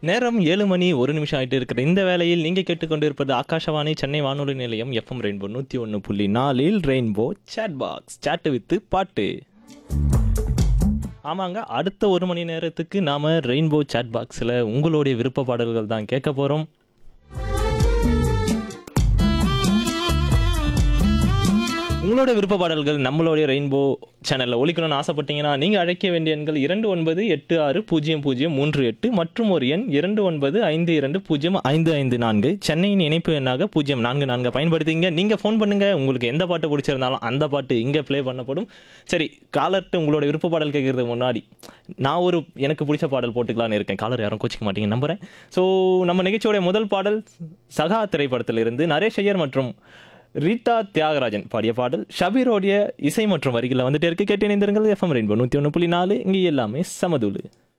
நேரம் ஏழு மணி ஒரு நிமிஷம் ஆயிட்டு இருக்கிற இந்த வேளையில் நீங்கள் கேட்டுக்கொண்டிருப்பது ஆகாஷவாணி சென்னை வானொலி நிலையம் எஃப்எம் ரெயின்போ நூற்றி ஒன்று புள்ளி நாலில் rainbow chat box chat with பாட்டு ஆமாங்க அடுத்த ஒரு மணி நேரத்துக்கு நாம் ரெயின்போ சேட் பாக்ஸில் உங்களுடைய விருப்ப பாடல்கள் தான் கேட்க போகிறோம் உங்களோட விருப்ப பாடல்கள் நம்மளுடைய ரெயின்போ சேனலில் ஒலிக்கணும்னு ஆசைப்பட்டீங்கன்னா நீங்கள் அழைக்க வேண்டிய எண்கள் இரண்டு ஒன்பது எட்டு ஆறு பூஜ்ஜியம் பூஜ்ஜியம் மூன்று எட்டு மற்றும் ஒரு எண் இரண்டு ஒன்பது ஐந்து இரண்டு பூஜ்ஜியம் ஐந்து ஐந்து நான்கு சென்னையின் இணைப்பு எண்ணாக பூஜ்ஜியம் நான்கு நான்கு பயன்படுத்திங்க நீங்கள் ஃபோன் பண்ணுங்கள் உங்களுக்கு எந்த பாட்டு பிடிச்சிருந்தாலும் அந்த பாட்டு இங்கே ப்ளே பண்ணப்படும் சரி காலர்ட்டு உங்களோட விருப்ப பாடல் கேட்கறதுக்கு முன்னாடி நான் ஒரு எனக்கு பிடிச்ச பாடல் போட்டுக்கலான்னு இருக்கேன் காலர் யாரும் கோச்சிக்க மாட்டீங்க நம்புறேன் ஸோ நம்ம நிகழ்ச்சியோட முதல் பாடல் சகா திரைப்படத்திலிருந்து நரேஷ் ஐயர் மற்றும் ரீட்டா தியாகராஜன் பாடிய பாடல் ஷபீரோடைய இசை மற்றும் வரிகளில் வந்துட்டே இருக்கு கேட்டு இணைந்திருங்கள் எஃப்எம் ரெயின்போ நூற்றி ஒன்று புள்ளி நாலு இங்கே எல்லாமே சமதூளு